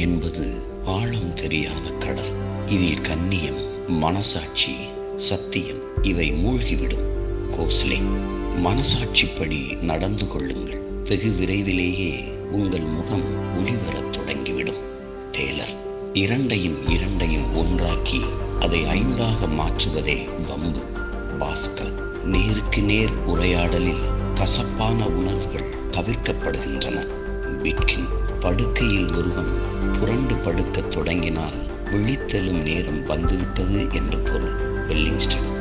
என்பது ஆழம் தெரியாத கடல் இதில் கண்ணியம் மனசாட்சி சத்தியம் இவை மூழ்கிவிடும் கோஸ்லே மனசாட்சிப்படி நடந்து கொள்ளுங்கள் வெகு விரைவிலேயே உங்கள் முகம் ஒளிவரத் தொடங்கிவிடும் டேலர் இரண்டையும் இரண்டையும் ஒன்றாக்கி அதை ஐந்தாக மாற்றுவதே வம்பு பாஸ்கல் நேருக்கு நேர் உரையாடலில் கசப்பான உணர்வுகள் தவிர்க்கப்படுகின்றன பிட்கின் படுக்கையில் ஒருவன் புரண்டு படுக்கத் தொடங்கினால் விழித்தெழும் நேரம் வந்துவிட்டது என்று பொருள் வெல்லிங்ஸ்டன்